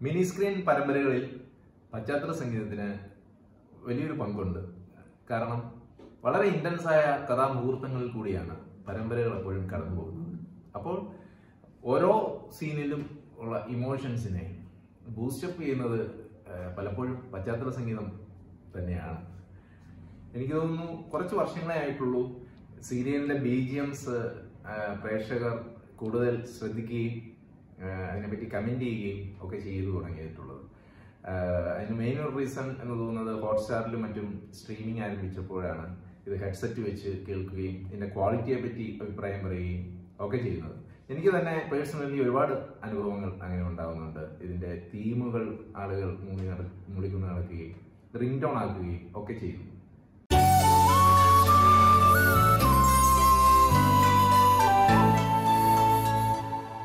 mini screen പരമ്പരകളിൽ പശ്ചാത്തല സംഗീതത്തിന് വലിയൊരു പങ്കുണ്ട് കാരണം വളരെ ഇന്റൻസ് ആയ കഥാമുഹൂർത്തങ്ങളിൽ കൂടിയാണ് പരമ്പരകൾ എപ്പോഴും കടന്നു പോകുന്നത് അപ്പോൾ ഓരോ സീനിലും ഉള്ള ഇമോഷൻസിനെ ബൂസ്റ്റപ്പ് ചെയ്യുന്നത് ആ, പലപ്പോഴും പശ്ചാത്തല സംഗീതം തന്നെയാണ് എനിക്ക് തോന്നുന്നു കുറച്ച് വർഷങ്ങളെ ആയിട്ടുള്ളൂ സീരിയലിന്റെ ബി ജി എംസ് പ്രേക്ഷകർ കൂടുതൽ ശ്രദ്ധിക്കുകയും ആ, അതിനെപ്പറ്റി കമന്റ് ചെയ്യുകയും ഒക്കെ ചെയ്തു തുടങ്ങിയിട്ടുള്ളത് ആ, അതിന് മെയിൻ ഒരു റീസൺ എന്ന് തോന്നുന്നത് ഹോട്ട്സ്റ്റാറിലും മറ്റും സ്ട്രീമിംഗ് ആരംഭിച്ചപ്പോഴാണ് ഇത് ഹെഡ്സെറ്റ് വെച്ച് കേൾക്കുകയും ഇതിന്റെ ക്വാളിറ്റിയെ പറ്റി അഭിപ്രായം പറയുകയും ഒക്കെ ചെയ്യുന്നത് എനിക്ക് തന്നെ പേഴ്സണലി ഒരുപാട് അനുഭവങ്ങൾ അങ്ങനെ ഉണ്ടാകുന്നുണ്ട് ഇതിന്റെ തീമുകൾ ആളുകൾ മൂളി നട മൂളിക്കൊണ്ട് നടക്കുകയും റിംഗ് ടോൺ ആക്കുകയും ഒക്കെ ചെയ്യുന്നു